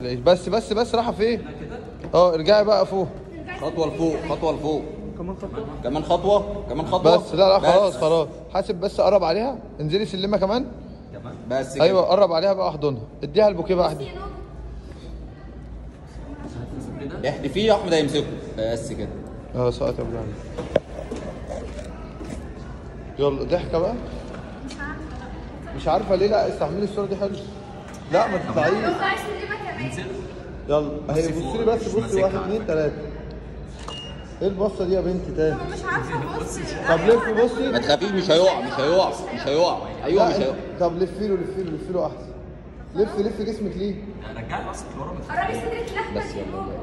تلاقيش بس بس بس رايحه فين اه ارجعي بقى فوق خطوه لفوق خطوه لفوق كمان خطوه كمان خطوه بس لا لا بس. خلاص خلاص حاسب بس قرب عليها انزلي سلمه كمان بس كده ايوه قرب عليها بقى احضنها اديها البوكيه بقى احضن احدفيه يا احمد هيمسكه بس كده اه سقط يا ابو علي يلا ضحكه بقى مش عارفه ليه لا استحملي الصوره دي حلوه لا ما تطلعيش يلا اهي بصي لي بس بصي واحد اثنين ثلاثه ايه البصه دي يا بنتي تاني مش عارفه ابص طب لفي بصي ما تخافيش مش هيقع مش هيقع مش هيقع ايوه لا مش انت- هيقع طب لفي له لفي له لفي له احسن لف لف جسمك ليه رجعي راسك لورا من قربي صدرك لحمه بس يلا يلا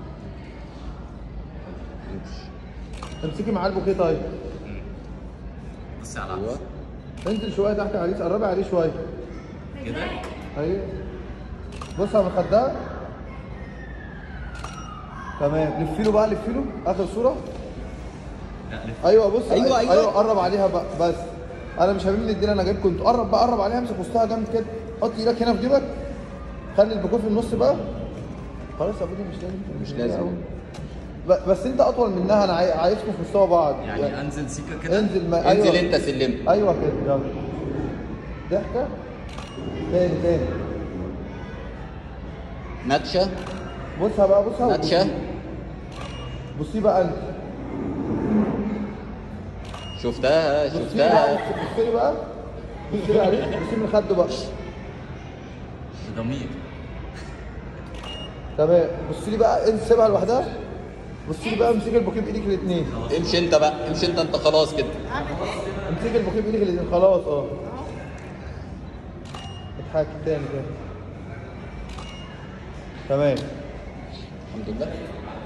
امسكي معاه البوكيه طيب بصي على ايوه انزل شويه تحت عليه قربي عليه شويه كده ايوه بص على الخدام تمام لفي له بقى لفي له اخر صوره لا لف ايوه بص أيوة، أيوة. ايوه قرب عليها بقى بس انا مش هميل الدنيا انا جايبكم انتوا قرب بقى قرب عليها امسك وسطها جامد كده حط ايدك هنا في جيبك خلي الباكور في النص بقى خلاص يا بودي مش لازم مش لازم. ب- بس انت اطول منها انا عاي- عايزكم في مستوى بعض يعني انزل سيكه كده انزل ما انزل أيوة. انت سلم ايوه كده يلا ضحكه تاني تاني نتشه بصها بقى بصها نتشه بصي بقى انت شفتها بصي بقى شفتها بصي بقى بصي عليه بصي من خده بقى بضمير تمام بصي لي بقى انت سيبها لوحدها بصي لي بقى امسكي البوكيه بايديك الاثنين امشي انت بقى امشي انت انت خلاص كده امسكي البوكيه بايديك الاثنين خلاص اه اضحكي تاني تاني تمام الحمد لله